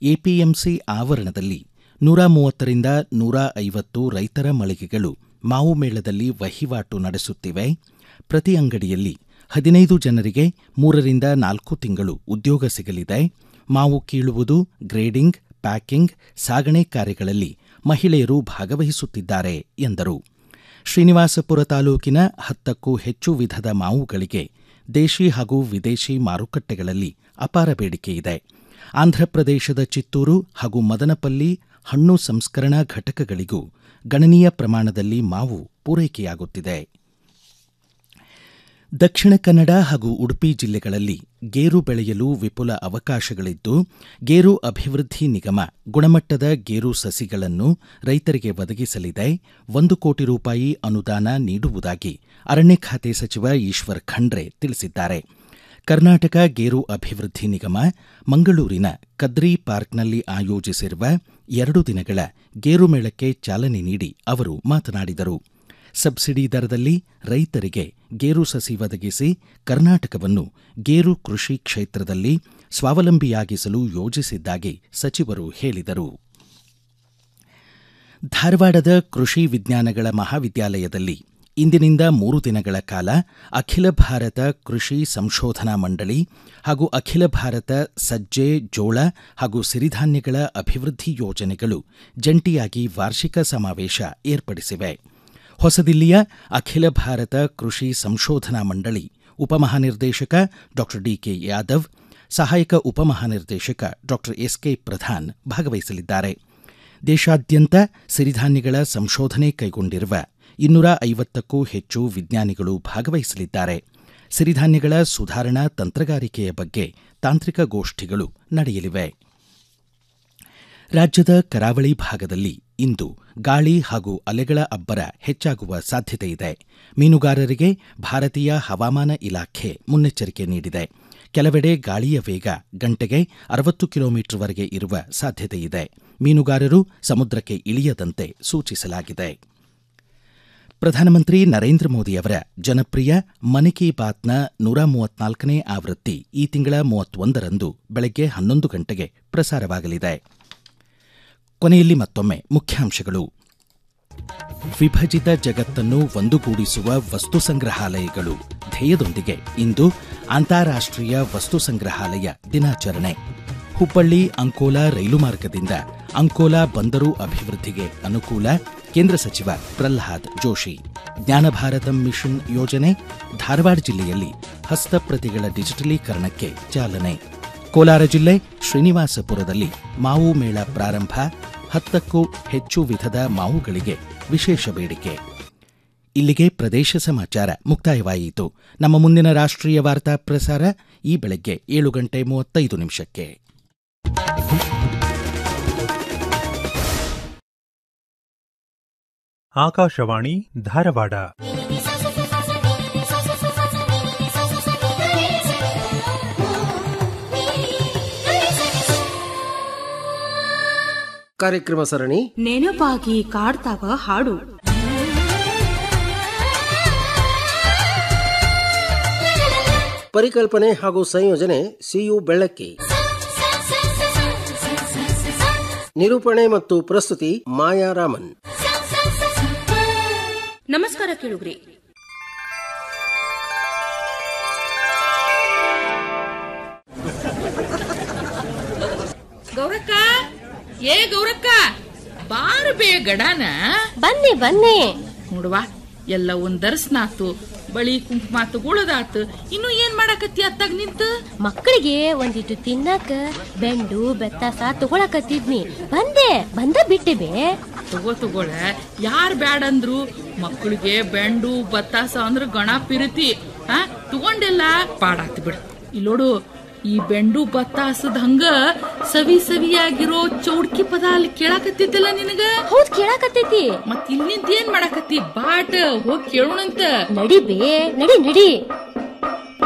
APMC ಆವರಣದಲ್ಲಿ ನೂರ ಮೂವತ್ತರಿಂದ ನೂರ ಐವತ್ತು ರೈತರ ಮಳಿಗೆಗಳು ಮಾವು ಮೇಳದಲ್ಲಿ ವಹಿವಾಟು ನಡೆಸುತ್ತಿವೆ ಪ್ರತಿ ಅಂಗಡಿಯಲ್ಲಿ ಹದಿನೈದು ಜನರಿಗೆ ಮೂರರಿಂದ ನಾಲ್ಕು ತಿಂಗಳು ಉದ್ಯೋಗ ಸಿಗಲಿದೆ ಮಾವು ಕೀಳುವುದು ಗ್ರೇಡಿಂಗ್ ಪ್ಯಾಕಿಂಗ್ ಸಾಗಣೆ ಕಾರ್ಯಗಳಲ್ಲಿ ಮಹಿಳೆಯರು ಭಾಗವಹಿಸುತ್ತಿದ್ದಾರೆ ಎಂದರು ಶ್ರೀನಿವಾಸಪುರ ತಾಲೂಕಿನ ಹತ್ತಕ್ಕೂ ಹೆಚ್ಚು ವಿಧದ ಮಾವುಗಳಿಗೆ ದೇಶಿ ಹಾಗೂ ವಿದೇಶಿ ಮಾರುಕಟ್ಟೆಗಳಲ್ಲಿ ಅಪಾರ ಬೇಡಿಕೆ ಇದೆ ಆಂಧ್ರಪ್ರದೇಶದ ಚಿತ್ತೂರು ಹಾಗೂ ಮದನಪಲ್ಲಿ ಹಣ್ಣು ಸಂಸ್ಕರಣಾ ಘಟಕಗಳಿಗೂ ಗಣನೀಯ ಪ್ರಮಾಣದಲ್ಲಿ ಮಾವು ಪೂರೈಕೆಯಾಗುತ್ತಿದೆ ದಕ್ಷಿಣ ಕನ್ನಡ ಹಾಗೂ ಉಡುಪಿ ಜಿಲ್ಲೆಗಳಲ್ಲಿ ಗೇರು ಬೆಳೆಯಲು ವಿಪುಲ ಅವಕಾಶಗಳಿದ್ದು ಗೇರು ಅಭಿವೃದ್ಧಿ ನಿಗಮ ಗುಣಮಟ್ಟದ ಗೇರು ಸಸಿಗಳನ್ನು ರೈತರಿಗೆ ಒದಗಿಸಲಿದೆ ಒಂದು ಕೋಟಿ ರೂಪಾಯಿ ಅನುದಾನ ನೀಡುವುದಾಗಿ ಅರಣ್ಯ ಖಾತೆ ಸಚಿವ ಈಶ್ವರ್ ಖಂಡ್ರೆ ತಿಳಿಸಿದ್ದಾರೆ ಕರ್ನಾಟಕ ಗೇರು ಅಭಿವೃದ್ಧಿ ನಿಗಮ ಮಂಗಳೂರಿನ ಕದ್ರಿ ಪಾರ್ಕ್ನಲ್ಲಿ ಆಯೋಜಿಸಿರುವ ಎರಡು ದಿನಗಳ ಗೇರು ಮೇಳಕ್ಕೆ ಚಾಲನೆ ನೀಡಿ ಅವರು ಮಾತನಾಡಿದರು ಸಬ್ಸಿಡಿ ದರದಲ್ಲಿ ರೈತರಿಗೆ ಗೇರು ಸಸಿ ಒದಗಿಸಿ ಕರ್ನಾಟಕವನ್ನು ಗೇರು ಕೃಷಿ ಕ್ಷೇತ್ರದಲ್ಲಿ ಸ್ವಾವಲಂಬಿಯಾಗಿಸಲು ಯೋಜಿಸಿದ್ದಾಗಿ ಸಚಿವರು ಹೇಳಿದರು ಧಾರವಾಡದ ಕೃಷಿ ವಿಜ್ಞಾನಗಳ ಮಹಾವಿದ್ಯಾಲಯದಲ್ಲಿ ಇಂದಿನಿಂದ ಮೂರು ದಿನಗಳ ಕಾಲ ಅಖಿಲ ಭಾರತ ಕೃಷಿ ಸಂಶೋಧನಾ ಮಂಡಳಿ ಹಾಗೂ ಅಖಿಲ ಭಾರತ ಸಜ್ಜೆ ಜೋಳ ಹಾಗೂ ಸಿರಿಧಾನ್ಯಗಳ ಅಭಿವೃದ್ಧಿ ಯೋಜನೆಗಳು ಜಂಟಿಯಾಗಿ ವಾರ್ಷಿಕ ಸಮಾವೇಶ ಏರ್ಪಡಿಸಿವೆ ಹೊಸದಿಲ್ಲಿಯ ಅಖಿಲ ಭಾರತ ಕೃಷಿ ಸಂಶೋಧನಾ ಮಂಡಳಿ ಉಪಮಹಾನಿರ್ದೇಶಕ ಡಾಕ್ಟರ್ ಡಿಕೆ ಯಾದವ್ ಸಹಾಯಕ ಉಪಮಹಾನಿರ್ದೇಶಕ ಡಾಕ್ಟರ್ ಎಸ್ಕೆ ಪ್ರಧಾನ್ ಭಾಗವಹಿಸಲಿದ್ದಾರೆ ದೇಶಾದ್ಯಂತ ಸಿರಿಧಾನ್ಯಗಳ ಸಂಶೋಧನೆ ಕೈಗೊಂಡಿರುವ ಇನ್ನೂರ ಐವತ್ತಕ್ಕೂ ಹೆಚ್ಚು ವಿಜ್ಞಾನಿಗಳು ಭಾಗವಹಿಸಲಿದ್ದಾರೆ ಸಿರಿಧಾನ್ಯಗಳ ಸುಧಾರಣಾ ತಂತ್ರಗಾರಿಕೆಯ ಬಗ್ಗೆ ತಾಂತ್ರಿಕ ಗೋಷ್ಠಿಗಳು ನಡೆಯಲಿವೆ ರಾಜ್ಯದ ಕರಾವಳಿ ಭಾಗದಲ್ಲಿ ಇಂದು ಗಾಳಿ ಹಾಗೂ ಅಲೆಗಳ ಅಬ್ಬರ ಹೆಚ್ಚಾಗುವ ಸಾಧ್ಯತೆ ಇದೆ ಮೀನುಗಾರರಿಗೆ ಭಾರತೀಯ ಹವಾಮಾನ ಇಲಾಖೆ ಮುನ್ನೆಚ್ಚರಿಕೆ ನೀಡಿದೆ ಕೆಲವೆಡೆ ಗಾಳಿಯ ವೇಗ ಗಂಟೆಗೆ ಅರವತ್ತು ಕಿಲೋಮೀಟರ್ವರೆಗೆ ಇರುವ ಸಾಧ್ಯತೆ ಇದೆ ಮೀನುಗಾರರು ಸಮುದ್ರಕ್ಕೆ ಇಳಿಯದಂತೆ ಸೂಚಿಸಲಾಗಿದೆ ಪ್ರಧಾನಮಂತ್ರಿ ನರೇಂದ್ರ ಮೋದಿ ಅವರ ಜನಪ್ರಿಯ ಮನ್ ಕಿ ಬಾತ್ನ ನೂರ ಮೂವತ್ನಾಲ್ಕನೇ ಆವೃತ್ತಿ ಈ ತಿಂಗಳ ಮೂವತ್ತೊಂದರಂದು ಬೆಳಗ್ಗೆ ಹನ್ನೊಂದು ಗಂಟೆಗೆ ಪ್ರಸಾರವಾಗಲಿದೆ ಕೊನೆಯಲ್ಲಿ ಮತ್ತೊಮ್ಮೆ ಮುಖ್ಯಾಂಶಗಳು ವಿಭಜಿತ ಜಗತ್ತನ್ನು ಒಂದುಗೂಡಿಸುವ ವಸ್ತು ಸಂಗ್ರಹಾಲಯಗಳು ಧ್ಯೇಯದೊಂದಿಗೆ ಇಂದು ಅಂತಾರಾಷ್ಟ್ರೀಯ ವಸ್ತು ಸಂಗ್ರಹಾಲಯ ದಿನಾಚರಣೆ ಹುಬ್ಬಳ್ಳಿ ಅಂಕೋಲಾ ರೈಲು ಮಾರ್ಗದಿಂದ ಅಂಕೋಲಾ ಬಂದರು ಅಭಿವೃದ್ಧಿಗೆ ಅನುಕೂಲ ಕೇಂದ್ರ ಸಚಿವ ಪ್ರಲ್ಹಾದ್ ಜೋಶಿ ಜ್ಞಾನ ಭಾರತಂ ಮಿಷನ್ ಯೋಜನೆ ಧಾರವಾಡ ಜಿಲ್ಲೆಯಲ್ಲಿ ಹಸ್ತಪ್ರತಿಗಳ ಡಿಜಿಟಲೀಕರಣಕ್ಕೆ ಚಾಲನೆ ಕೋಲಾರ ಜಿಲ್ಲೆ ಶ್ರೀನಿವಾಸಪುರದಲ್ಲಿ ಮಾವು ಮೇಳ ಪ್ರಾರಂಭ ಹತ್ತಕ್ಕೂ ಹೆಚ್ಚು ವಿಧದ ಮಾವುಗಳಿಗೆ ವಿಶೇಷ ಬೇಡಿಕೆ ಇಲ್ಲಿಗೆ ಪ್ರದೇಶ ಸಮಾಚಾರ ಮುಕ್ತಾಯವಾಯಿತು ನಮ್ಮ ಮುಂದಿನ ರಾಷ್ಟ್ರೀಯ ವಾರ್ತಾ ಪ್ರಸಾರ ಈ ಬೆಳಗ್ಗೆ ಏಳು ಗಂಟೆ ಮೂವತ್ತೈದು ನಿಮಿಷಕ್ಕೆ ಆಕಾಶವಾಣಿ ಧಾರವಾಡ ಕಾರ್ಯಕ್ರಮ ಸರಣಿ ನೆನಪಾಗಿ ಕಾಡ್ತಾವ ಹಾಡು ಪರಿಕಲ್ಪನೆ ಹಾಗೂ ಸಂಯೋಜನೆ ಸಿಯು ಬೆಳ್ಳಕ್ಕಿ ನಿರೂಪಣೆ ಮತ್ತು ಪ್ರಸ್ತುತಿ ಮಾಯಾ ರಾಮನ್ ನಮಸ್ಕಾರ ಕೇಳುಗ್ರಿ ಗೌರಕ್ಕ ಏ ಗೌರಕ್ಕ ಬಾರ ಬೇ ಗಡಾನ ಬನ್ನಿ ಬನ್ನಿ ನೋಡುವ ಎಲ್ಲ ಒಂದ್ ದರ್ಶನಾತು ಬಳಿ ಕುಂಕುಮ ತಗೊಳ್ಳೋದಾತು ಇನ್ನು ಏನ್ ಮಾಡಾಕತ್ತಿ ಅತ್ತಾಗ ನಿಂತು ಮಕ್ಕಳಿಗೆ ಒಂದಿಟ್ಟು ತಿನ್ನಕ ಬೆಂಡು ಬೆತ್ತಾಸ ತಗೊಳಕತ್ತಿದ್ನಿ ಬಂದೆ ಬಂದ ಬಿಟ್ಟೆ ಬೇ ತಗೋ ತಗೋಳ ಯಾರ್ ಬ್ಯಾಡಂದ್ರು ಮಕ್ಕಳಿಗೆ ಬೆಂಡು ಬತ್ತಾಸ ಅಂದ್ರ ಗಣ ಪಿರಿತಿ ಆ ತಗೊಂಡೆಲ್ಲ ಪಾಡಾತ್ ಬಿಡು ಇಲ್ಲೋಡು ಈ ಬೆಂಡು ಬತ್ತಾಸದ ಹಂಗ ಸವಿ ಸವಿಯಾಗಿರೋ ಚೌಡ್ಕಿ ಪದ ಅಲ್ಲಿ ಕೇಳಾಕತ್ತಿದ್ದಲ್ಲ ನಿನಗ ಹೌದ್ ಕೇಳಾಕತ್ತೈತಿ ಮತ್ ಇಲ್ಲಿಂದ ಏನ್ ಮಾಡಾಕತ್ತಿ ಬಾಟ್ ಹೋಗ್ ಕೇಳೋಣಂತ ನಡಿ ಬೇ ನಡಿ ನಡಿ